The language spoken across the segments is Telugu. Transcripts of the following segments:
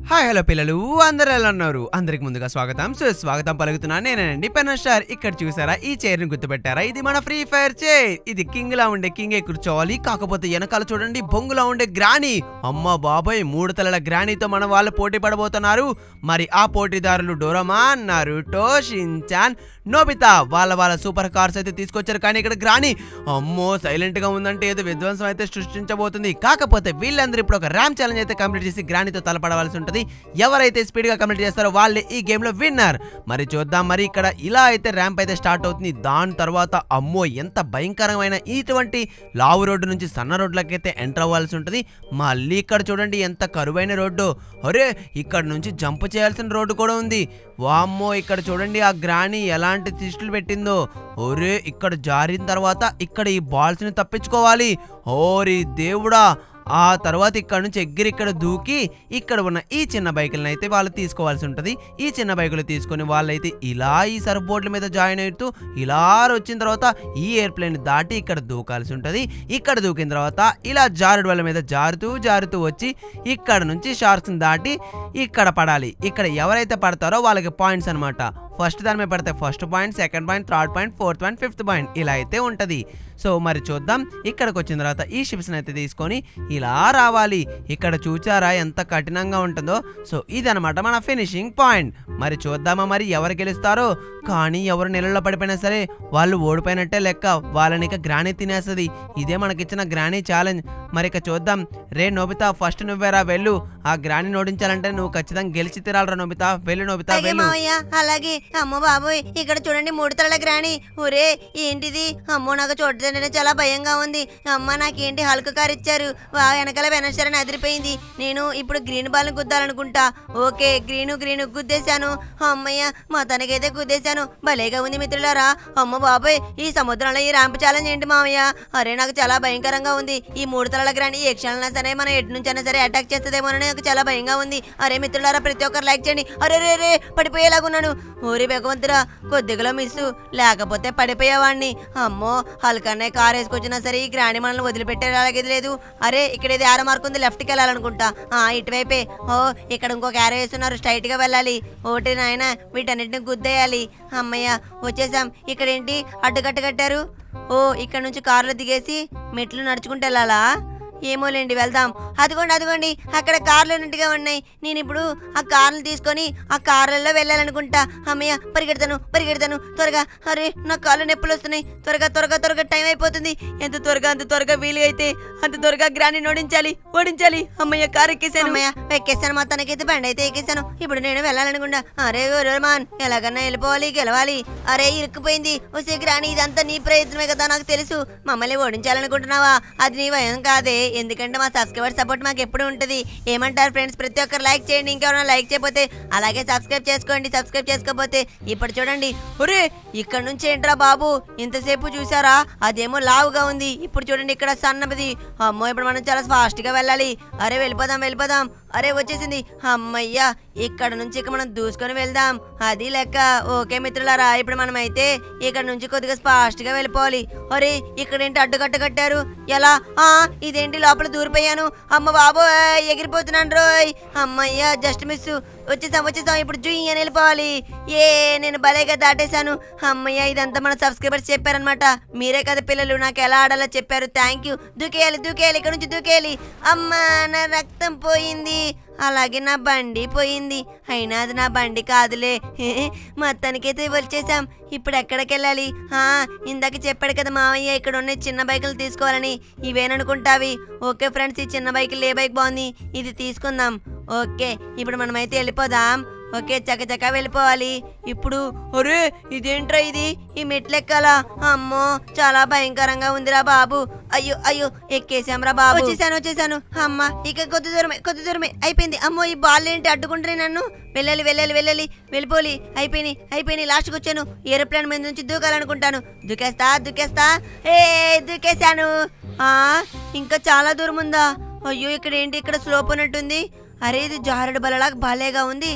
హాయ్ హలో పిల్లలు అందరు ఎలా ఉన్నారు అందరికి ముందుగా స్వాగతం సో స్వాగతం పలుకుతున్నా నేనేనండి పెన్ స్టార్ ఇక్కడ చూసారా ఈ చైర్ ని గుర్తుపెట్టారా ఇది మన ఫ్రీ ఫైర్ చైర్ ఇది కింగ్ లా ఉండే కింగే కూర్చోవాలి కాకపోతే వెనకాల చూడండి బొంగులా ఉండే గ్రానీ అమ్మ బాబాయ్ మూడు తలల గ్రానీతో మన వాళ్ళు పోటీ పడబోతున్నారు మరి ఆ పోటీదారులు డోరమాన్ నరుటో షిన్చాన్ నోబితా వాళ్ళ వాళ్ళ సూపర్ కార్స్ అయితే తీసుకొచ్చారు కానీ ఇక్కడ గ్రాని అమ్మో సైలెంట్ గా ఉందంటే ఏదో విధ్వంసం అయితే సృష్టించబోతుంది కాకపోతే వీళ్ళందరూ ఇప్పుడు ఒక ర్యామ్ ఛాలెంజ్ అయితే కంప్లీట్ చేసి గ్రానీతో తలపడవలసి ఉంటుంది ఎవరైతే స్పీడ్ గా కంప్లీట్ చేస్తారో వాళ్ళే ఈ గేమ్ లో విన్నర్ మరి చూద్దాం మరి ఇక్కడ ఇలా అయితే ర్యాంప్ అయితే స్టార్ట్ అవుతుంది దాని తర్వాత అమ్మో ఎంత భయంకరమైన ఇటువంటి లావు రోడ్డు నుంచి సన్న రోడ్లకైతే ఎంటర్ అవ్వాల్సి ఉంటుంది మళ్ళీ ఇక్కడ చూడండి ఎంత కరువైన రోడ్డు అరే ఇక్కడ నుంచి జంప్ చేయాల్సిన రోడ్డు కూడా ఉంది వామ్మో ఇక్కడ చూడండి ఆ గ్రాని ఎలాంటి తిష్టులు పెట్టిందో ఒరే ఇక్కడ జారిన తర్వాత ఇక్కడ ఈ బాల్స్ ని తప్పించుకోవాలి ఓరి దేవుడా ఆ తర్వాత ఇక్కడ నుంచి ఎగ్గిరి ఇక్కడ దూకి ఇక్కడ ఉన్న ఈ చిన్న బైకులను అయితే వాళ్ళు తీసుకోవాల్సి ఉంటుంది ఈ చిన్న బైకులు తీసుకొని వాళ్ళైతే ఇలా ఈ సర్ఫ్ బోర్డుల మీద జాయిన్ అవుతూ ఇలా వచ్చిన తర్వాత ఈ ఎయిర్ప్లేన్ దాటి ఇక్కడ దూకాల్సి ఉంటుంది ఇక్కడ దూకిన తర్వాత ఇలా జారుడు వాళ్ళ మీద జారుతూ జారుతూ వచ్చి ఇక్కడ నుంచి షార్క్స్ని దాటి ఇక్కడ పడాలి ఇక్కడ ఎవరైతే పడతారో వాళ్ళకి పాయింట్స్ అన్నమాట ఫస్ట్ దాని మీద పడితే first point second point third point fourth point fifth point ఇలా అయితే ఉంటుంది సో మరి చూద్దాం ఇక్కడికి వచ్చిన తర్వాత ఈ షిప్స్ని అయితే తీసుకొని ఇలా రావాలి ఇక్కడ చూచారా ఎంత కఠినంగా ఉంటుందో సో ఇదనమాట మన ఫినిషింగ్ పాయింట్ మరి చూద్దామా మరి ఎవరు గెలుస్తారో కానీ ఎవరు నెలల్లో పడిపోయినా సరే వాళ్ళు ఓడిపోయినట్టే లెక్క వాళ్ళని ఇక గ్రానీ తినేస్తుంది ఇదే మనకిచ్చిన గ్రానీ ఛాలెంజ్ మరి ఇక చూద్దాం రే నోబితా ఫస్ట్ నువ్వేరా వెళ్ళు ఆ గ్రానీ ఓడించాలంటే నువ్వు ఖచ్చితంగా గెలిచి తిరాలరా నోబితా వెళ్ళు నోబితా అలాగే వెళ్ళు మావయ్య అలాగే అమ్మో బాబోయ్ ఇక్కడ చూడండి మూడు తలల గ్రాని ఒరే ఏంటిది అమ్మో నాకు చూడటంటే చాలా భయంగా ఉంది అమ్మ నాకేంటి హల్క్ కార్ ఇచ్చారు వా వెనకాల వెనసరని అదిరిపోయింది నేను ఇప్పుడు గ్రీన్ బాల్ గుద్దాలనుకుంటా ఓకే గ్రీను గ్రీను గుద్దేశాను అమ్మయ్య మా తనకైతే గుద్దేశాను భలేగా ఉంది మిత్రులారా అమ్మ బాబోయ్ ఈ సముద్రంలో ఈ ర్యాంప్ ఛాలెంజ్ ఏంటి మావయ్య అరే నాకు చాలా భయంకరంగా ఉంది ఈ మూడు తలల గ్రాని ఏ క్షణాలైనా సరే మనం ఎటు నుంచైనా సరే అటాక్ చేస్తుందేమోనని నాకు చాలా భయంగా ఉంది అరే మిత్రులారా ప్రతి ఒక్కరు లైక్ చేయండి అరే రే రే పడిపోయేలాగున్నాను ఓరి భగవంతురా కొద్దిగలో మిస్సు లేకపోతే పడిపోయేవాడిని అమ్మో హల్కన్నే కార్ వేసుకొచ్చినా సరే ఈ గ్రాని మనల్ని వదిలిపెట్టేలాగేది లేదు అరే ఇక్కడ ఇది ఆరో మార్క్ ఉంది లెఫ్ట్కి వెళ్ళాలనుకుంటా ఆ ఇటువైపే ఓ ఇక్కడ ఇంకొక ఆరో వేస్తున్నారు స్ట్రైట్ గా వెళ్ళాలి ఓటి నాయన వీటన్నిటిని గుద్దేయాలి అమ్మయ్య వచ్చేసాం ఇక్కడ ఏంటి అడ్డుకట్ట కట్టారు ఓ ఇక్కడ నుంచి కారులో దిగేసి మెట్లు నడుచుకుంటూ వెళ్ళాలా ఏమోలేండి వెళ్దాం అదిగోండి అదిగోండి అక్కడ కార్లు ఉన్నట్టుగా ఉన్నాయి నేను ఇప్పుడు ఆ కార్లు తీసుకొని ఆ కార్లలో వెళ్ళాలనుకుంటా అమ్మయ్య పరిగెడతాను పరిగెడతాను త్వరగా అరే నా కాళ్ళు నొప్పులు వస్తున్నాయి త్వరగా త్వరగా త్వరగా టైం అయిపోతుంది ఎంత త్వరగా అంత త్వరగా వీలుగా అయితే అంత త్వరగా గ్రాని ఓడించాలి ఓడించాలి అమ్మయ్య కారు ఎక్కేసాను అమ్మయ్య ఎక్కేసాను మా తనకైతే బండి అయితే ఎక్కేసాను ఇప్పుడు నేను వెళ్ళాలనుకుంటా అరే రోమాన్ ఎలాగన్నా వెళ్ళిపోవాలి గెలవాలి అరే ఇరుక్కుపోయింది వస్తే గ్రాని ఇదంతా నీ ప్రయత్నమే కదా నాకు తెలుసు మమ్మల్ని ఓడించాలనుకుంటున్నావా అది నీ భయం కాదే ఎందుకంటే మా సబ్స్క్రైబర్ సపోర్ట్ మాకు ఎప్పుడు ఉంటుంది ఏమంటారు ఫ్రెండ్స్ ప్రతి ఒక్కరు లైక్ చేయండి ఇంకెవరైనా లైక్ చేయకపోతే అలాగే సబ్స్క్రైబ్ చేసుకోండి సబ్స్క్రైబ్ చేసుకోకపోతే ఇప్పుడు చూడండి ఒరే ఇక్కడ నుంచి ఏంట్రా బాబు ఇంతసేపు చూసారా అదేమో లావుగా ఉంది ఇప్పుడు చూడండి ఇక్కడ సన్నది అమ్మో ఇప్పుడు మనం చాలా ఫాస్ట్ గా వెళ్ళాలి అరే వెళ్ళిపోదాం వెళ్ళిపోదాం అరే వచ్చేసింది అమ్మయ్యా ఇక్కడ నుంచి ఇక మనం దూసుకొని వెళ్దాం అది లెక్క ఓకే మిత్రులారా ఇప్పుడు మనం అయితే ఇక్కడ నుంచి కొద్దిగా ఫాస్ట్ గా వెళ్ళిపోవాలి అరే ఇక్కడ ఏంటి అడ్డుకట్ట కట్టారు ఎలా ఆ ఇదేంటి లోపల దూరిపోయాను అమ్మ బాబు ఎగిరిపోతున్నాను రోయ్ అమ్మయ్యా జస్ట్ మిస్ వచ్చేసాం వచ్చేసాం ఇప్పుడు జూయి అని వెళ్ళిపోవాలి ఏ నేను భలేగా దాటేశాను అమ్మయ్య ఇదంతా మన సబ్స్క్రైబర్స్ చెప్పారనమాట మీరే కదా పిల్లలు నాకు ఎలా ఆడాలో చెప్పారు థ్యాంక్ యూ దూకేయాలి దూకేయాలి ఇక్కడ నుంచి దూకేయాలి అమ్మా నా రక్తం పోయింది అలాగే నా బండి పోయింది అయినా అది నా బండి కాదులే మొత్తానికైతే వచ్చేసాం ఇప్పుడు ఎక్కడికి వెళ్ళాలి ఆ, ఇందాక చెప్పాడు కదా మావయ్య ఇక్కడ ఉన్న చిన్న బైకులు తీసుకోవాలని ఇవేననుకుంటావి ఓకే ఫ్రెండ్స్ ఈ చిన్న బైకులు ఏ బైక్ బాగుంది ఇది తీసుకుందాం ఓకే ఇప్పుడు మనమైతే వెళ్ళిపోదాం ఓకే చకచక వెళ్ళిపోవాలి ఇప్పుడు ఒరే ఇదేంట్రా ఇది ఈ మెట్లెక్కాలా అమ్మో చాలా భయంకరంగా ఉందిరా బాబు అయ్యో అయ్యో ఎక్కేసాంరా బాబు వచ్చేసాను వచ్చేసాను అమ్మ ఇక కొద్ది దూరమే కొద్ది దూరమే అయిపోయింది అమ్మో ఈ బాల్ ఏంటి అడ్డుకుంటున్నాయి నన్ను వెళ్ళాలి వెళ్ళాలి వెళ్ళాలి వెళ్ళిపోలి అయిపోయినాయి అయిపోయినాయి లాస్ట్కి వచ్చాను ఏరోప్లేన్ మీద నుంచి దూకాలనుకుంటాను దూకేస్తా దూకేస్తా ఏ దూకేశాను ఆ ఇంకా చాలా దూరం ఉందా అయ్యో ఇక్కడ ఏంటి ఇక్కడ స్లోప్ ఉన్నట్టుంది అరే ఇది జారుడు బలలాగా భలేగా ఉంది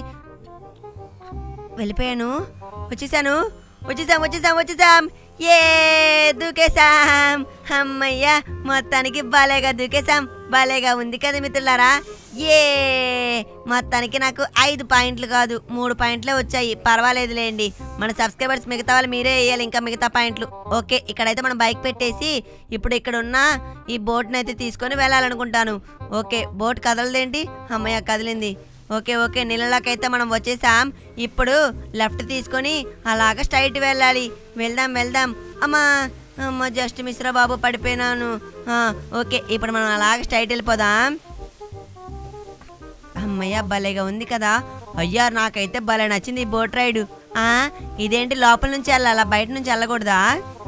వెళ్ళిపోయాను వచ్చేసాను వచ్చేసాం వచ్చేసాం వచ్చేసాం ఏ దూకేశాం అమ్మయ్యా మొత్తానికి బాలేగా దూకేశాం భలేగా ఉంది కదా మిత్రులారా ఏ మొత్తానికి నాకు ఐదు పాయింట్లు కాదు మూడు పాయింట్లే వచ్చాయి పర్వాలేదులేండి మన సబ్స్క్రైబర్స్ మిగతా వాళ్ళు మీరే వేయాలి ఇంకా మిగతా పాయింట్లు ఓకే ఇక్కడైతే మనం బైక్ పెట్టేసి ఇప్పుడు ఇక్కడ ఉన్న ఈ బోట్ని అయితే తీసుకొని వెళ్ళాలనుకుంటాను ఓకే బోట్ కదలదేంటి అమ్మయ్య కదిలింది ఓకే ఓకే నీళ్ళలోకైతే మనం వచ్చేసాం ఇప్పుడు లెఫ్ట్ తీసుకొని అలాగ స్ట్రైట్ వెళ్ళాలి వెళ్దాం వెళ్దాం అమ్మా అమ్మ జస్ట్ మిశ్రా బాబు పడిపోయినాను ఆ, ఓకే ఇప్పుడు మనం అలాగ స్ట్రైట్ వెళ్ళిపోదాం అమ్మయ్య భలేగా ఉంది కదా అయ్యా నాకైతే భలే నచ్చింది ఈ బోట్ రైడ్ ఆ, ఇదేంటి లోపల నుంచి వెళ్ళాలా బయట నుంచి వెళ్ళకూడదా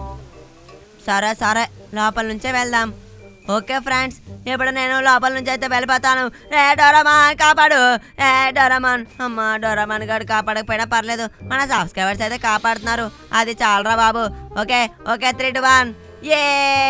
సరే సరే లోపల నుంచే వెళ్దాం ఓకే ఫ్రెండ్స్ ఇప్పుడు నేను లోపల నుంచి అయితే వెళ్ళిపోతాను ఏ డోరమాన్ కాపాడు ఏ డోరమాన్ అమ్మ డోరమాన్ గారు కాపాడకపోయినా పర్లేదు మన సబ్స్క్రైబర్స్ అయితే కాపాడుతున్నారు అది చాలరా బాబు okay okay three two one ఏ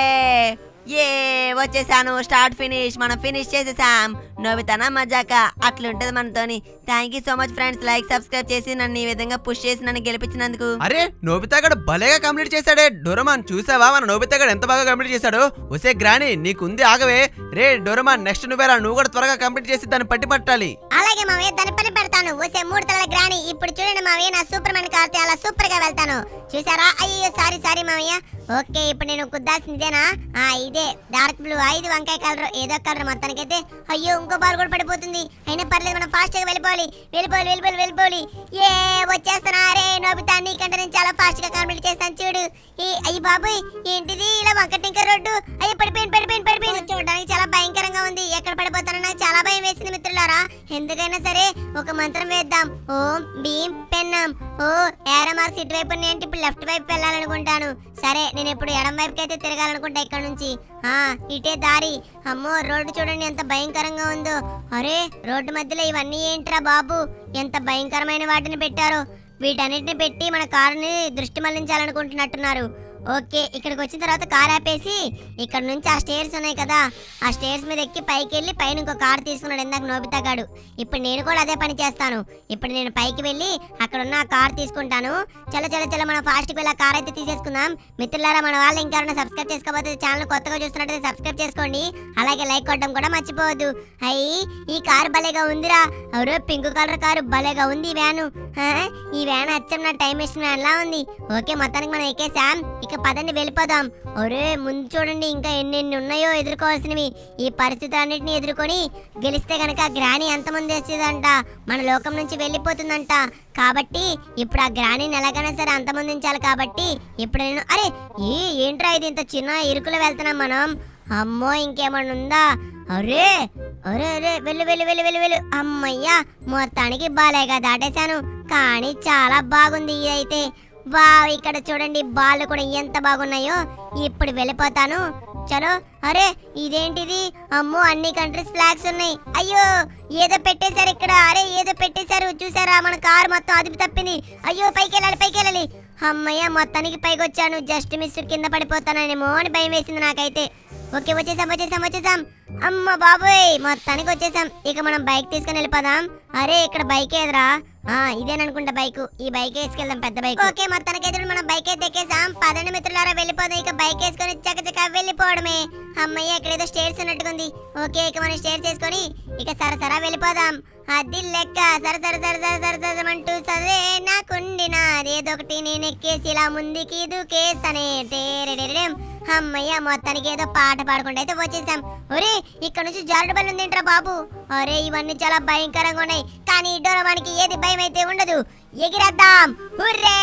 ఏ వచ్చేసాను స్టార్ట్ ఫినిష్ మనం ఫినిష్ చేసేసాం నవ్వుతానా మజాక అట్లుంటది మనతోని thank you so much friends like subscribe చేసి నన్ను ఈ విధంగా పుష్ చేసి నన్ను గెలిపించినందుకు అరే నోబితాగడు భలేగా కంప్లీట్ చేశాడే డోరమాన్ చూసావా మన నోబితాగడు ఎంత బాగా కంప్లీట్ చేశాడు ఒసే గ్రాని నీకుంది ఆగవే రే డోరమాన్ నెక్స్ట్ నువ్వేరా నువ్వు కూడా త్వరగా కంప్లీట్ చేసి దాన్ని పట్టి పట్టాలి అలాగే మావయ్య దాని పని పెడతాను వచ్చే మూడు తలల గ్రాని ఇప్పుడు చూడండి మావయ్య నా సూపర్ మ్యాన్ కార్తే అలా సూపర్ గా వెళ్తాను చూసారా అయ్యో సారీ సారీ మావయ్య ఓకే ఇప్పుడు నేను కుద్దాల్సిందేనా ఆ ఇదే డార్క్ బ్లూ ఐదు వంకాయ కలర్ ఏదో కలర్ మొత్తానికైతే అయ్యో ఇంకో బాల్ కూడా పడిపోతుంది అయినా పర్లేదు మనం ఫాస్ట్ గా వెళ్ళిపోవాలి వెళ్ళిపోవాలి వెళ్ళిపోవాలి వెళ్ళిపోవాలి ఏ వచ్చేస్తున్నా రే నోబితా నీకంటే నేను చాలా ఫాస్ట్ గా కంప్లీట్ చేస్తాను చూడు ఈ అయ్యి బాబోయ్ ఏంటిది ఇలా వంక టింకర్ రోడ్డు అయ్యి పడిపోయింది పడిపోయింది పడిపోయింది చూడడానికి చాలా భయంకరంగా ఉంది ఎక్కడ పడిపోతానో నాకు చాలా భయం వేసింది మిత్రులారా ఎందుకైనా సరే ఒక మంత్రం వేద్దాం ఓం భీం పెన్నం ఓ ఏరో మార్క్స్ ఇటువైపు నేను ఇప్పుడు లెఫ్ట్ వైపు వెళ్ళాలనుకుంటాను సరే నేను ఇప్పుడు ఎడం వైపుకి అయితే తిరగాలనుకుంటా ఇక్కడ నుంచి ఆ ఇటే దారి అమ్మో రోడ్డు చూడండి ఎంత భయంకరంగా ఉందో అరే రోడ్డు మధ్యలో ఇవన్నీ ఏంట్రా బాబు ఎంత భయంకరమైన వాటిని పెట్టారో వీటన్నిటిని పెట్టి మన కారుని దృష్టి మళ్లించాలనుకుంటున్నట్టున్నారు ఓకే ఇక్కడికి వచ్చిన తర్వాత కార్ ఆపేసి ఇక్కడ నుంచి ఆ స్టేర్స్ ఉన్నాయి కదా ఆ స్టేర్స్ మీద ఎక్కి పైకి వెళ్ళి పైన ఇంకో కార్ తీసుకున్నాడు ఇందాక నోబితా గాడు ఇప్పుడు నేను కూడా అదే పని చేస్తాను ఇప్పుడు నేను పైకి వెళ్ళి అక్కడ ఉన్న ఆ కార్ తీసుకుంటాను చల చల చల మనం ఫాస్ట్కి వెళ్ళి ఆ కార్ అయితే తీసేసుకుందాం మిత్రులారా మన వాళ్ళు ఇంకెవరైనా సబ్స్క్రైబ్ చేసుకోకపోతే ఛానల్ కొత్తగా చూస్తున్నట్టయితే సబ్స్క్రైబ్ చేసుకోండి అలాగే లైక్ కొట్టడం కూడా మర్చిపోవద్దు అయ్యి ఈ కార్ భలేగా ఉందిరా ఎవరో పింక్ కలర్ కారు భలేగా ఉంది ఈ వ్యాను హా, ఈ వ్యాన్ అచ్చం నా టైం వేసిన వ్యాన్ లా ఉంది ఓకే మొత్తానికి మనం ఎక్కేసాం ఇక పదండి వెళ్ళిపోదాం ఒరే ముందు చూడండి ఇంకా ఎన్నెన్ని ఉన్నాయో ఎదుర్కోవాల్సినవి ఈ పరిస్థితులన్నింటినీ ఎదుర్కొని గెలిస్తే గనక గ్రాని ఎంతమంది వచ్చేదంట మన లోకం నుంచి వెళ్ళిపోతుందంట కాబట్టి ఇప్పుడు ఆ గ్రానీని ఎలాగైనా సరే అంతమందించాలి కాబట్టి ఇప్పుడు నేను అరే ఏ ఏంట్రా ఇది ఇంత చిన్న ఇరుకులో వెళ్తున్నాం మనం అమ్మో ఇంకేమన్నా ఉందా అరే అరే అరే వెళ్ళు వెళ్ళు వెళ్ళు వెళ్ళు వెళ్ళు అమ్మయ్యా మొత్తానికి బాలేగా దాటేశాను కానీ చాలా బాగుంది ఇదైతే వా ఇక్కడ చూడండి బాళ్ళు కూడా ఎంత బాగున్నాయో ఇప్పుడు వెళ్ళిపోతాను చలో అరే ఇదేంటిది అమ్మో అన్ని కంట్రీస్ ఫ్లాగ్స్ ఉన్నాయి అయ్యో ఏదో పెట్టేశారు ఇక్కడ అరే ఏదో పెట్టేశారు చూసారా మన కారు మొత్తం అదుపు తప్పింది అయ్యో పైకి వెళ్ళాలి పైకి వెళ్ళాలి అమ్మయ్య మొత్తానికి పైకి వచ్చాను జస్ట్ మిస్ కింద పడిపోతానేమో అని భయం వేసింది నాకైతే ఓకే వచ్చేసాం వచ్చేసాం వచ్చేసాం అమ్మ బాబోయ్ మొత్తానికి వచ్చేసాం ఇక మనం బైక్ తీసుకుని వెళ్ళిపోదాం అరే ఇక్కడ బైక్ ఏదిరా ఆ ఇదేననుకుంటా బైక్ ఈ బైక్ వేసుకెళ్దాం పెద్ద బైక్ ఓకే మొత్తానికి అయితే మనం బైక్ అయితే ఎక్కేసాం పదండి మిత్రులారా వెళ్ళిపోదాం ఇక బైక్ వేసుకొని చకచక వెళ్ళిపోవడమే అమ్మయ్య ఇక్కడ ఏదో స్టేర్స్ ఉన్నట్టుకుంది ఓకే ఇక మనం స్టేర్స్ వేసుకొని ఇక సరసరా వెళ్ళిపోదాం అది లెక్క సర సర సర సర సర సరమంటూ సరే నాకుండినాది ఏదో ఒకటి నేను ఎక్కేసి ఇలా ముందుకి దూకేస్తానే టేరెడెడెం. అమ్మయ్య మొత్తానికి ఏదో పాట పాడుకుంటూ అయితే వచ్చేసాం ఒరే ఇక్కడ నుంచి జారుడు బల్లి ఉందేంట్రా బాబు ఒరే ఇవన్నీ చాలా భయంకరంగా ఉన్నాయి కానీ ఈ డోరమానికి ఏది భయం అయితే ఉండదు ఎగిరేద్దాం హుర్రే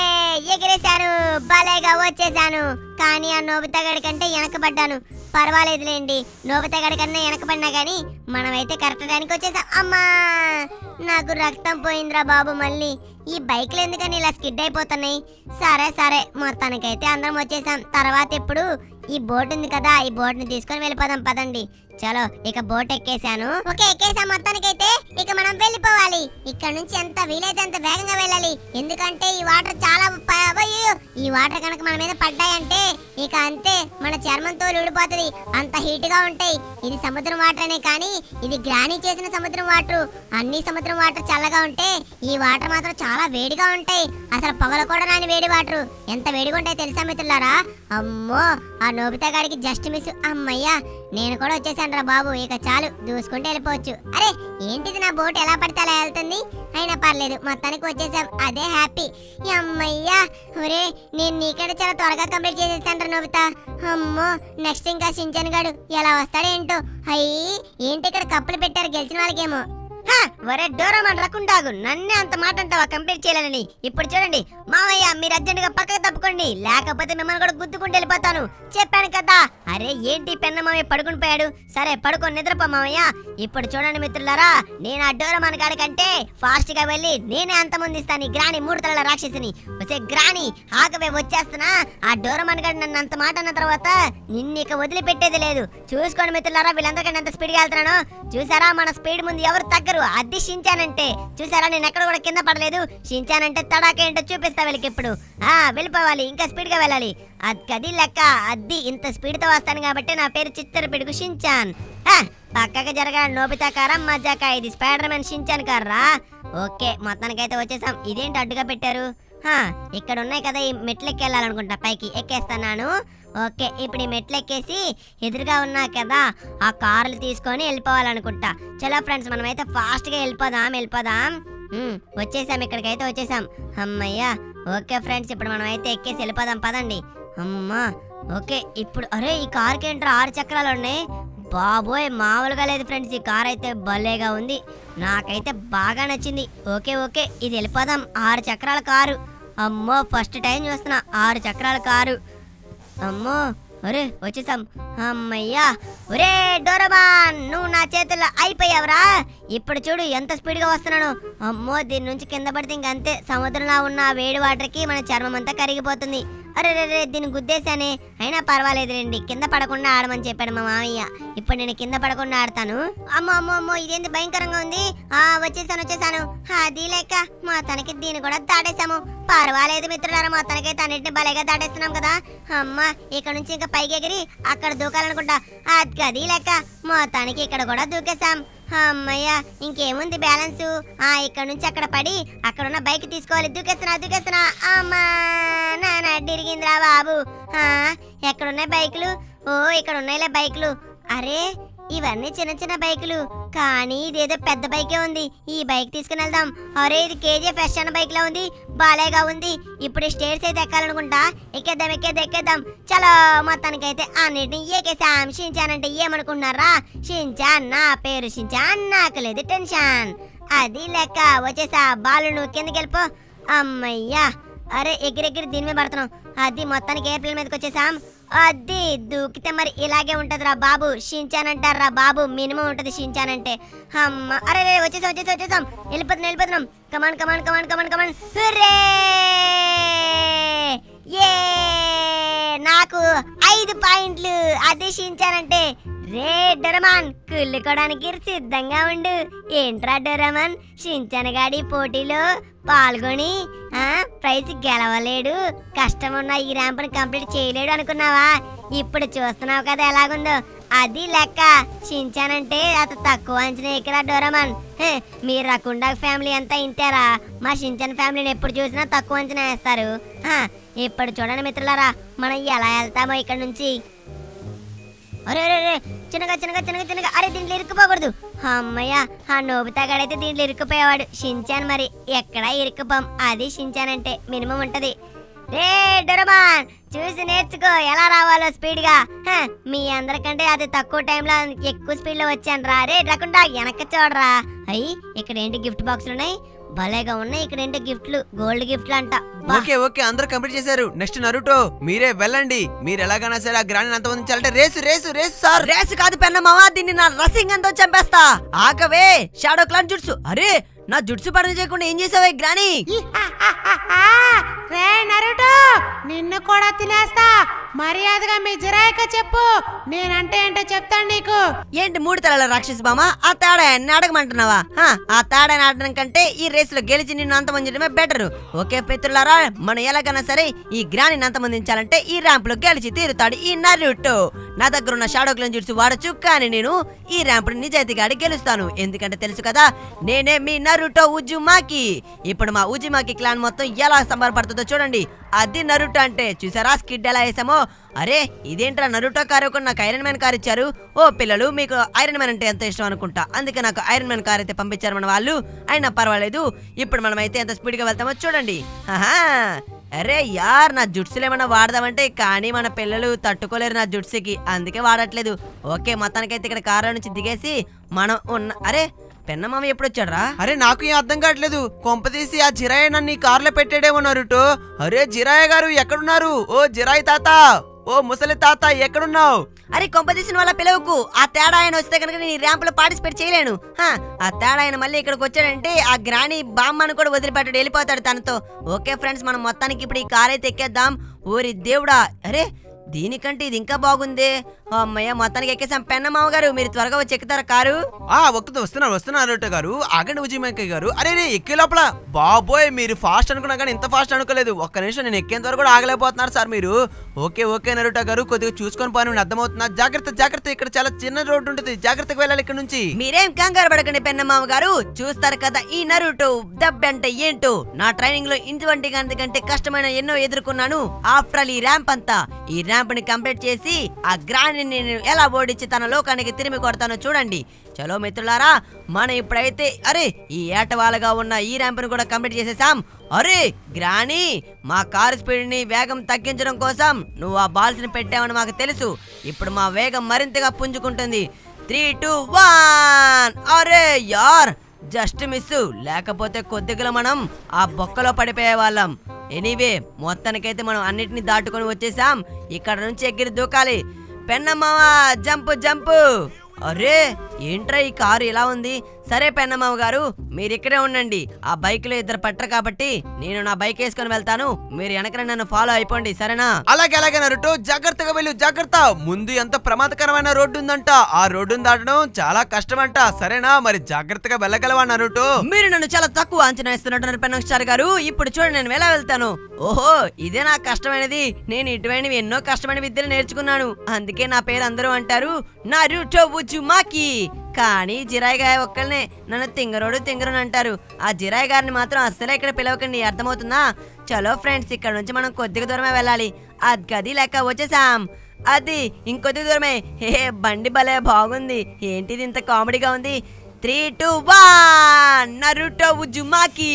ఎగిరేశాను భలేగా వచ్చేసాను కానీ ఆ నోబితగాడి కంటే వెనకబడ్డాను పర్వాలేదులేండి నోబితగాడి కన్నా వెనకబడినా కానీ మనమైతే కరెక్ట్ టైంకి వచ్చేసాం అమ్మా నాకు రక్తం పోయిందిరా బాబు మళ్ళీ ఈ బైక్లు ఎందుకని ఇలా స్కిడ్ అయిపోతున్నాయి సరే సరే మొత్తానికైతే అందరం వచ్చేసాం తర్వాత ఇప్పుడు ఈ బోట్ ఉంది కదా ఈ బోట్ ని తీసుకొని వెళ్ళిపోదాం పదండి చలో ఇక బోట్ ఎక్కేసాను ఓకే ఎక్కేసాం మొత్తానికైతే ఇక మనం వెళ్ళిపోవాలి ఇక్కడ నుంచి ఎంత వీలైతే అంత వేగంగా వెళ్ళాలి ఎందుకంటే ఈ వాటర్ చాలా ప- అయ్యో! ఈ వాటర్ కనుక మన మీద పడ్డాయంటే ఇక అంతే మన చర్మంతో ఊడిపోతుంది అంత హీట్ గా ఉంటాయి ఇది సముద్రం వాటర్ అనే కానీ ఇది గ్రాని చేసిన సముద్రం వాటర్ అన్ని సముద్రం వాటర్ చల్లగా ఉంటే ఈ వాటర్ మాత్రం చాలా వేడిగా ఉంటాయి అసలు పొగలు కూడా రాని వేడి వాటర్ ఎంత వేడిగా ఉంటాయి తెలుసా మిత్రులారా అమ్మో ఆ నోబితా గాడికి జస్ట్ మిస్ అమ్మయ్యా నేను కూడా వచ్చేసాను రా బాబు ఇక చాలు దూసుకుంటూ వెళ్ళిపోవచ్చు అరే ఏంటిది నా బోట్ ఎలా పడితే అలా వెళ్తుంది అయినా పర్లేదు మొత్తానికి వచ్చేసాం అదే హ్యాపీ అమ్మయ్యా ఒరే నేను నీకంటే చాలా త్వరగా కంప్లీట్ చేసేసాను రా నోబితా అమ్మో నెక్స్ట్ ఇంకా సించన్ గాడు ఎలా వస్తాడేంటో అయ్యి ఏంటి ఇక్కడ కప్పులు పెట్టారు గెలిచిన వాళ్ళకేమో హ, ఒరే డోరమాన్ రకుండాగు నన్నే అంత మాట అంటావా కంప్లీట్ చేయాలని ఇప్పుడు చూడండి మామయ్య మీరు అర్జెంట్ గా పక్కకు తప్పుకోండి లేకపోతే మిమ్మల్ని కూడా గుద్దుకుంటూ వెళ్ళిపోతాను చెప్పాను కదా అరే ఏంటి పెన్న మామయ్య పడుకుని పోయాడు సరే పడుకొని నిద్రపో మామయ్య ఇప్పుడు చూడండి మిత్రులారా నేను ఆ డోరమాన్ గాడి కంటే ఫాస్ట్ గా వెళ్ళి నేనే అంత ముందిస్తాను ఈ గ్రాని మూడు తలల రాక్షసిని వచ్చే గ్రాని ఆకవే వచ్చేస్తున్నా ఆ డోరమాన్ గాడు నన్ను అంత మాట అన్న తర్వాత నిన్ను ఇక వదిలిపెట్టేది లేదు చూసుకోండి మిత్రులారా వీళ్ళందరికంటే ఎంత స్పీడ్ గా వెళ్తున్నాను చూసారా మన స్పీడ్ ముందు ఎవరు తగ్గరు అద్దె షించానంటే చూసారా నేను ఎక్కడ కూడా కింద పడలేదు షించానంటే తడాక ఏంటో చూపిస్తా వీళ్ళకి ఇప్పుడు ఆ వెళ్ళిపోవాలి ఇంకా స్పీడ్ గా వెళ్ళాలి అది లెక్క అద్ది ఇంత స్పీడ్ తో వస్తాను కాబట్టి నా పేరు చిత్తర పిడుగు షించాన్ ఆ, పక్కకి జరగా నోబితా కారా మజాక ఇది స్పైడర్ మ్యాన్ షించాన్ కార్రా ఓకే మొత్తానికైతే వచ్చేసాం ఇదేంటి అడ్డుగా పెట్టారు హా, ఇక్కడ ఉన్నాయి కదా ఈ మెట్లెక్కి వెళ్ళాలనుకుంటా పైకి ఎక్కేస్తున్నాను ఓకే ఇప్పుడు ఈ మెట్లు ఎక్కేసి ఎదురుగా ఉన్నా కదా ఆ కార్లు తీసుకొని వెళ్ళిపోవాలనుకుంటా చలో ఫ్రెండ్స్ మనమైతే ఫాస్ట్గా వెళ్ళిపోదాం వెళ్ళిపోదాం ఉమ్, వచ్చేసాం ఇక్కడికైతే వచ్చేసాం అమ్మయ్యా ఓకే ఫ్రెండ్స్ ఇప్పుడు మనం అయితే ఎక్కేసి వెళ్ళిపోదాం పదండి అమ్మా ఓకే ఇప్పుడు అరే ఈ కార్కి ఏంట్రా ఆరు చక్రాలు ఉన్నాయి బాబోయ్ మామూలుగా లేదు ఫ్రెండ్స్ ఈ కార్ అయితే భలేగా ఉంది నాకైతే బాగా నచ్చింది ఓకే ఓకే ఇది వెళ్ళిపోదాం ఆరు చక్రాల కారు అమ్మో ఫస్ట్ టైం చూస్తున్నా ఆరు చక్రాల కారు అమ్మో ఒరే వచ్చేసాం అమ్మయ్యా ఒరే డోరబాన్ నువ్వు నా చేతుల్లో అయిపోయావురా ఇప్పుడు చూడు ఎంత స్పీడ్గా వస్తున్నాను అమ్మో దీని నుంచి కింద పడితే ఇంకంతే సముద్రంలో ఉన్న ఆ వేడి వాటర్కి మన చర్మం అంతా కరిగిపోతుంది అరే రే రే దీన్ని గుద్దేశానే అయినా పర్వాలేదులేండి కింద పడకుండా ఆడమని చెప్పాడు మా మామయ్య ఇప్పుడు నేను కింద పడకుండా ఆడతాను అమ్మో అమ్మో అమ్మో ఇదేంటి భయంకరంగా ఉంది ఆ వచ్చేసాను వచ్చేసాను అది లేక మా తనకి దీన్ని కూడా దాటేశాము పర్వాలేదు మిత్రులారా మా తనకైతే అన్నింటిని భలేగా దాటేస్తున్నాం కదా అమ్మ ఇక్కడ నుంచి ఇంకా పైకి ఎగిరి అక్కడ దూకాలనుకుంటా అది అది లేక మా తనకి ఇక్కడ కూడా దూకేశాం అమ్మయ్య ఇంకేముంది బ్యాలెన్స్ ఆ ఇక్కడ నుంచి అక్కడ పడి అక్కడ ఉన్న బైక్ తీసుకోవాలి దూకేస్తున్నా దూకేస్తున్నా అమ్మా నా నడ్డిరిగిందిరా బాబు ఆ, ఎక్కడున్నాయి బైకులు ఓ ఇక్కడ ఉన్నాయిలే బైకులు అరే ఇవన్నీ చిన్న చిన్న బైకులు కానీ ఇదేదో పెద్ద బైకే ఉంది ఈ బైక్ తీసుకుని వెళ్దాం అరే ఇది కేజీ ఫ్రెష్ అన్న బైక్ లో ఉంది బాలేగా ఉంది ఇప్పుడు ఈ స్టేర్స్ అయితే ఎక్కాలనుకుంటా ఎక్కేద్దాం ఎక్కేద్దాం ఎక్కేద్దాం చలో మొత్తానికైతే అన్నిటిని ఏకేసాం షించానంటే ఏమనుకుంటున్నారా షించాన్ నా పేరు షించాన్ నాకు లేదు టెన్షన్ అది లెక్క వచ్చేసా బాలు నువ్వు కిందకి వెళ్ళిపో అమ్మయ్యా అరే ఎగిరెగిరి దీని మీద పడుతున్నాం అది మొత్తానికి ఎయిర్ప్లేన్ మీదకి వచ్చేసాం అది దూకితే మరి ఇలాగే ఉంటదిరా బాబు షించానంటారా బాబు మినిమం ఉంటది షించానంటే అమ్మ అరే రే వచ్చేసాం వచ్చేసాం వచ్చేసాం వెళ్ళిపోతున్నాం వెళ్ళిపోతున్నాం కమాన్ కమాన్ కమాన్ కమాన్ కమాన్ హుర్రే ఏ నాకు ఐదు పాయింట్లు అది షించానంటే రే డొరమాన్ కుళ్ళుకోవడానికి సిద్ధంగా ఉండు ఏంట్రా డొరమాన్ షించనగాడి పోటీలో పాల్గొని ఆ ప్రైజ్ గెలవలేడు కష్టం ఉన్న ఈ ర్యాంపుని కంప్లీట్ చేయలేడు అనుకున్నావా ఇప్పుడు చూస్తున్నావు కదా ఎలాగుందో అది లెక్క షించానంటే అత తక్కువ అంచనా ఎక్కరా డోరమాన్ హే, మీ రకుండా ఫ్యామిలీ అంతా ఇంతేరా మా షించన్ ఫ్యామిలీని ఎప్పుడు చూసినా తక్కువ అంచనా వేస్తారు ఆ, ఇప్పుడు చూడండి మిత్రులారా మనం ఎలా వెళ్తామో ఇక్కడ నుంచి అరే అరే అరే చిన్నగా చిన్నగా చిన్నగా చిన్నగా అరే దీంట్లో ఇరుక్కుపోకూడదు అమ్మయ్య ఆ నోబితాగాడైతే దీంట్లో ఇరుక్కుపోయేవాడు షించాన్ మరి ఎక్కడా ఇరుక్కుపోం అది షించాన్ అంటే మినిమం ఉంటది రే డొరమాన్ చూసి నేర్చుకో ఎలా రావాలో స్పీడ్ గా హ, మీ అందరికంటే అది తక్కువ టైంలో ఎక్కువ స్పీడ్ లో వచ్చాను రా రే రకుండా వెనక్కి చూడరా అయ్యి ఇక్కడ ఏంటి గిఫ్ట్ బాక్సులు ఉన్నాయి భలేగా ఉన్నాయి ఇక్కడ ఏంటి గిఫ్ట్లు గోల్డ్ గిఫ్ట్లు అంట బా. ఓకే ఓకే అందరూ కంప్లీట్ చేశారు నెక్స్ట్ నరుటో మీరే వెళ్ళండి మీరు ఎలాగైనా సరే ఆ గ్రాని అంత ఉంచాలంటే race race race sir race కాదు పెన్న మావా దీన్ని నా రసింగంతో చంపేస్తా ఆగవే షాడో క్లాన్ జుట్సు అరే నా జుట్సు పని చేయకుండా ఏం చేసావే గ్రాని రే నరుటో నిన్ను కూడా తినేస్తా మర్యాదగా మీ జిరాయిక చెప్పు నేనంటే ఏంటో చెప్తాను నీకు ఏంటి మూడు తలల రాక్షసి బామ ఆ తేడాన్ని అడగమంటున్నావా హా, ఆ తేడాన్ని ఆడడం కంటే ఈ రేసులో గెలిచి నిన్ను అంతమందించడమే బెటర్ ఓకే మిత్రులారా మనం ఎలాగైనా సరే ఈ గ్రాని అంతమందించాలంటే ఈ ర్యాంప్ లో గెలిచి తీరుతాడు ఈ నరుటో నా దగ్గర ఉన్న షాడో క్లాన్ జుట్సు వాడచ్చు కానీ నేను ఈ ర్యాంప్ నిజాయితీగా ఆడి గెలుస్తాను ఎందుకంటే తెలుసు కదా నేనే మీ నరుటో ఉజుమాకి ఇప్పుడు మా ఉజుమాకి క్లాన్ మొత్తం ఎలా సంబరపడుతుందో చూడండి అది నరుటో అంటే చూసారా స్కిడ్ ఎలా వేసామో అరే ఇదేంట్రా నరుటో కారు కూడా నాకు ఐరన్ మ్యాన్ కార్ ఇచ్చారు ఓ పిల్లలు మీకు ఐరన్ మ్యాన్ అంటే ఎంత ఇష్టం అనుకుంటా అందుకే నాకు ఐరన్ మ్యాన్ కార్ అయితే పంపించారు మన వాళ్ళు అయినా పర్వాలేదు ఇప్పుడు మనం అయితే ఎంత స్పీడ్గా వెళ్తామో చూడండి ఆహా అరే యార్ నా జుట్సులు ఏమన్నా వాడదామంటే కానీ మన పిల్లలు తట్టుకోలేరు నా జుట్సుకి అందుకే వాడట్లేదు ఓకే మొత్తానికైతే ఇక్కడ కారులో నుంచి దిగేసి మనం ఉన్న అరే పెన్నమామ ఎప్పుడు వచ్చాడ్రా అరే నాకు ఏం అర్థం కావట్లేదు కొంపతీసి ఆ జిరాయ నన్ను ఈ కారులో పెట్టాడేమో నరుటో అరే జిరాయ గారు ఎక్కడున్నారు ఓ జిరాయి తాత ఓ ముసలి తాత ఎక్కడున్నావు అరే కొంపదీసిన వాళ్ళ పిలవకు ఆ తేడా ఆయన వస్తే కనుక నేను ఈ ర్యాంప్ లో పార్టిసిపేట్ చేయలేను హా, ఆ తేడా ఆయన మళ్ళీ ఇక్కడికి వచ్చాడంటే ఆ గ్రాని బామ్మను కూడా వదిలిపెట్టాడు వెళ్ళిపోతాడు తనతో ఓకే ఫ్రెండ్స్ మనం మొత్తానికి ఇప్పుడు ఈ కార్ అయితే ఎక్కేద్దాం ఓరి దేవుడా అరే దీనికంటే ఇది ఇంకా బాగుంది అమ్మయ్య మొత్తానికి ఎక్కేసాం పెన్నమామ గారు మీరు త్వరగా వచ్చి ఎక్కుతారా కారు ఆ ఒక్కతో వస్తున్నారు వస్తున్నారు నరుటో గారు ఆగండి ఉజిమయ్య గారు అరే రే ఎక్కే లోపల బాబోయ్ మీరు ఫాస్ట్ అనుకున్నా కానీ ఇంత ఫాస్ట్ అనుకోలేదు ఒక్క నిమిషం నేను ఎక్కేంత వరకు కూడా ఆగలేకపోతున్నారు సార్ మీరు ఓకే ఓకే నరుటో గారు కొద్దిగా చూసుకొని పోనీ అర్థమవుతున్నా జాగ్రత్త జాగ్రత్త ఇక్కడ చాలా చిన్న రోడ్డు ఉంటుంది జాగ్రత్తగా వెళ్ళాలి ఇక్కడ నుంచి మీరేం కంగారు పడకండి పెన్నమామ గారు చూస్తారు కదా ఈ నరుటు దెబ్బ అంటే ఏంటో నా ట్రైనింగ్ లో ఇటువంటి కంటే కష్టమైన ఎన్నో ఎదుర్కొన్నాను ఆఫ్టర్ ఆల్ ఈ ర్యాంప్ అంతా ఈ ర్యాంప్ ని కంప్లీట్ చేసి ఆ గ్రాండ్ నేను ఎలా ఓడించి తన లోకానికి తిరిగి కొడతానో చూడండి చలో మిత్రులారా మనం ఇప్పుడైతే అరే ఈ ఏటవాలుగా ఉన్న ఈ ర్యాంప్ ని కూడా కంప్లీట్ చేసేసాం అరే గ్రాని మా కారు స్పీడ్ ని వేగం తగ్గించడం కోసం నువ్వు ఆ బాల్స్ ని పెట్టావని మాకు తెలుసు ఇప్పుడు మా వేగం మరింతగా పుంజుకుంటుంది త్రీ టూ వన్ అరే యార్ జస్ట్ మిస్ లేకపోతే కొద్దిగా మనం ఆ బొక్కలో పడిపోయే వాళ్ళం ఎనీవే మొత్తానికైతే మనం అన్నిటిని దాటుకొని వచ్చేసాం ఇక్కడ నుంచి ఎగిరి దూకాలి పెన్నమ్మావ జంపు జంపు అరే ఏంట్రా ఈ కారు ఇలా ఉంది సరే పెన్నమ్మావ గారు మీరు ఇక్కడే ఉండండి ఆ బైక్ లో ఇద్దరు పట్టరు కాబట్టి నేను నా బైక్ వేసుకొని వెళ్తాను మీరు వెనకనే నన్ను ఫాలో అయిపోండి సరేనా అలాగే అలాగే నరుటో జాగ్రత్తగా వెళ్ళు జాగ్రత్త ముందు ఎంత ప్రమాదకరమైన రోడ్డు ఉందంట ఆ రోడ్డును దాటడం చాలా కష్టమంట సరేనా మరి జాగ్రత్తగా వెళ్ళగలవా నరుటో మీరు నన్ను చాలా తక్కువ అంచనా ఇస్తున్నట్టున్నారు పెన్నక్ స్టార్ గారు ఇప్పుడు చూడండి నేను ఎలా వెళ్తాను ఓహో ఇదే నాకు కష్టమైనది నేను ఇటువంటివి ఎన్నో కష్టమైన విద్యలు నేర్చుకున్నాను అందుకే నా పేరు అందరూ అంటారు నా రూటో మాకి కానీ జిరాయ్ గారి ఒక్కళ్ళనే నన్ను తింగరోడు తింగరోడు అంటారు ఆ జిరాయ్ గారిని మాత్రం అస్సలే ఇక్కడ పిలవకండి అర్థమవుతుందా చలో ఫ్రెండ్స్ ఇక్కడ నుంచి మనం కొద్దిగా దూరమే వెళ్ళాలి అది గది లెక్క వచ్చేసాం అది ఇంకొద్ది దూరమే హే బండి భలే బాగుంది ఏంటిది ఇంత కామెడీగా ఉంది three two one Naruto Uzumaki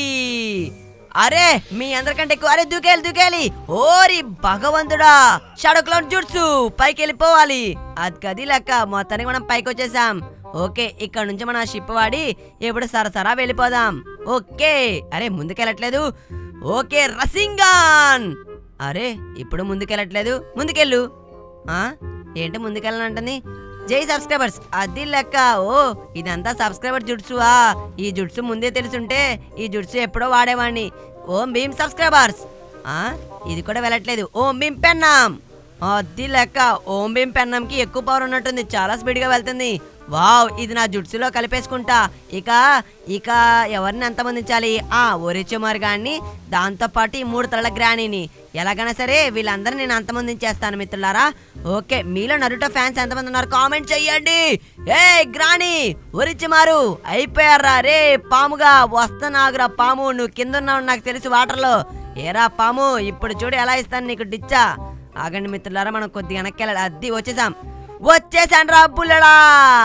అరే మీ అందరికంటే ఎక్కువ అరే దూకేలి దూకేలి ఓరి భగవంతుడా షడకులో జుట్సు పైకి వెళ్ళిపోవాలి అది గది లెక్క మొత్తానికి మనం పైకి వచ్చేసాం ఓకే ఇక్కడ నుంచి మన షిప్ వాడి ఇప్పుడు సరసరా వెళ్ళిపోదాం ఓకే అరే ముందుకెళ్ళట్లేదు ఓకే రసింగాన్ అరే ఇప్పుడు ముందుకెళ్ళట్లేదు ముందుకెళ్ళు ఆ ఏంటి ముందుకెళ్ళనంటుంది జై సబ్స్క్రైబర్స్ అది లెక్క ఓ ఇదంతా సబ్స్క్రైబర్ జుట్సువా ఈ జుట్సు ముందే తెలుసుంటే ఈ జుట్సు ఎప్పుడో వాడేవాడిని ఓం భీమ్ సబ్స్క్రైబర్స్ ఆ ఇది కూడా వెళ్ళట్లేదు ఓం భీమ్ పెన్నాం అది లెక్క ఓం భీమ్ పెన్నంకి ఎక్కువ పవర్ ఉన్నట్టుంది చాలా స్పీడ్గా వెళ్తుంది వావ్ ఇది నా జుట్సులో కలిపేసుకుంటా ఇక ఇక ఎవరిని అంతమందించాలి ఆ ఒరిచుమార్ గాన్ని దాంతో పాటు ఈ మూడు తలల గ్రానీని ఎలాగైనా సరే వీళ్ళందరినీ నేను అంతమందించేస్తాను మిత్రులారా ఓకే మీలో నరుటో ఫ్యాన్స్ ఎంతమంది ఉన్నారు కామెంట్ చెయ్యండి ఏ గ్రాని ఒరిచిమారు అయిపోయారా రే పాముగా వస్తున్నాగురా పాము నువ్వు కింద ఉన్నావు నాకు తెలుసు వాటర్లో ఏరా పాము ఇప్పుడు చూడు ఎలా ఇస్తాను నీకు డిచ్చా ఆగండి మిత్రులారా మనం కొద్దిగా వెనక్కి వెళ్ళాలి అది వచ్చేసాం వచ్చేసాను రా బుల్లడా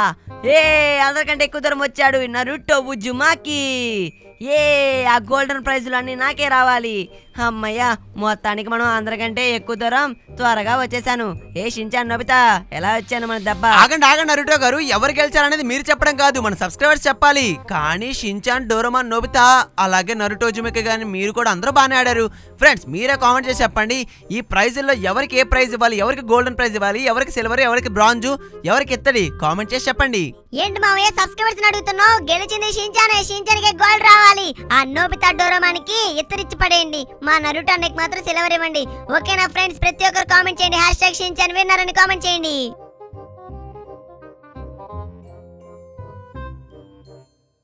ఏ అందరికంటే ఎక్కువ దూరం వచ్చాడు నరుటో ఉజ్జుమాకి ఏ ఆ గోల్డెన్ ప్రైజులు అన్ని నాకే రావాలి అమ్మయ్య మొత్తానికి మనం అందరికంటే ఎక్కువ దూరం త్వరగా వచ్చేసాను ఏ షించాను నోబితా ఎలా వచ్చాను మన దెబ్బ ఆగండి ఆగండి నరుటో గారు ఎవరు గెలిచారనేది మీరు చెప్పడం కాదు మన సబ్స్క్రైబర్స్ చెప్పాలి కానీ షించాన్ డోరమాన్ నోబితా అలాగే నరుటో జుమిక గాని మీరు కూడా అందరూ బాగానే ఆడారు ఫ్రెండ్స్ మీరే కామెంట్ చేసి చెప్పండి ఈ ప్రైజుల్లో ఎవరికి ఏ ప్రైజ్ ఇవ్వాలి ఎవరికి గోల్డెన్ ప్రైజ్ ఇవ్వాలి ఎవరికి సిల్వర్ ఎవరికి బ్రాంజు ఎవరికి ఎత్తడి కామెంట్ చేసి చెప్పండి ఏంటి మావయ్య సబ్స్క్రైబర్స్ అడుగుతున్నావు గెలిచింది షించానే షించానికి గోల్డ్ రావాలి ఆ నోబితా డోరమానికి ఇత్తరిచ్చి పడేయండి మా నరుటానికి మాత్రం సిలవర్ ఇవ్వండి ఓకేనా ఫ్రెండ్స్ ప్రతి ఒక్కరు కామెంట్ చేయండి హ్యాష్ ట్యాగ్ షించాన్ విన్నారని కామెంట్ చేయండి